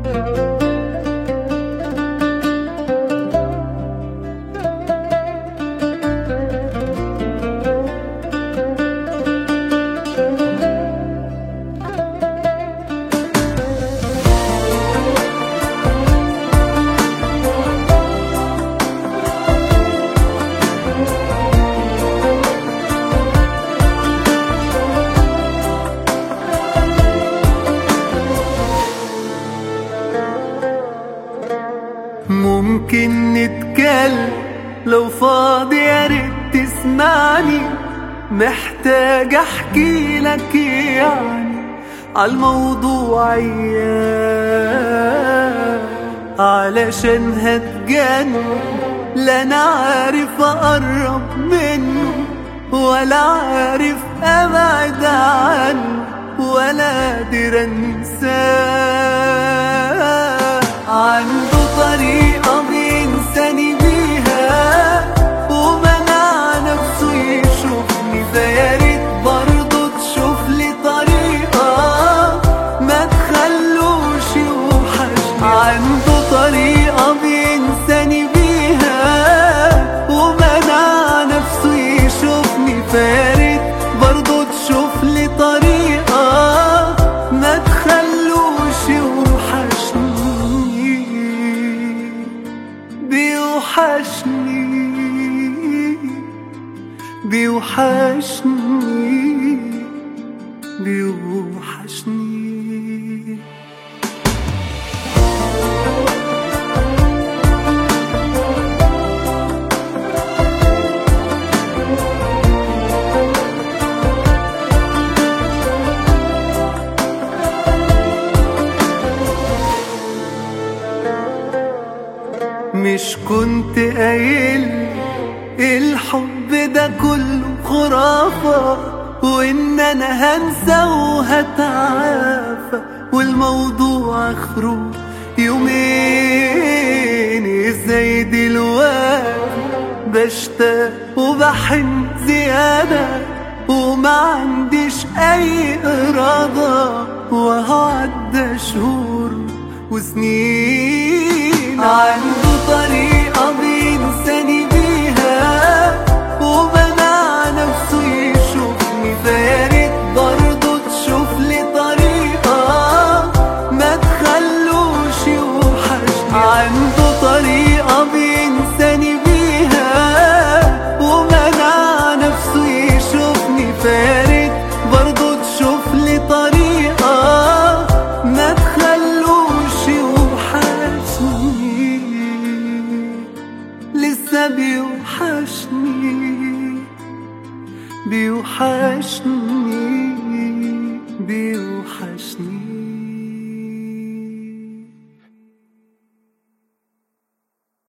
ممكن نتكلم لو فاضي يا ريت تسمعني محتاج احكي لك يعني عالموضوعية علشان هتجنن لا انا عارف اقرب منه ولا عارف ابعد عنه ولا قادر انساه عنده طريقة بينساني بيها ومنع نفسه يشوفني فيا ريت برضه تشوف لي طريقة ما تخلوش يوحشني عنده طريقة بينساني بيها ومنع نفسه يشوفني فيا ريت برضه تشوف لي طريقة ما تخلوش يوحشني بيوحشني بيوحشني بيوحشني مش كنت قايل الحب ده كله خرافة وإن أنا هنسى وهتعافى والموضوع آخره يومين ازاي دلوقتي بشتاق وبحن زيادة وما عنديش أي إرادة وهعدى شهور وسنين عنده طريقة بينساني بيها ومنع نفسه يشوفني فيا ريت برضه تشوف لي طريقة ما تخلوش يوحشني عنده طريقة بينساني بيها ومنع نفسه يشوفني فيا ريت برضه تشوف لي طريقة ما تخلوش يوحشني لسه بيوحشني بيوحشني بيوحشني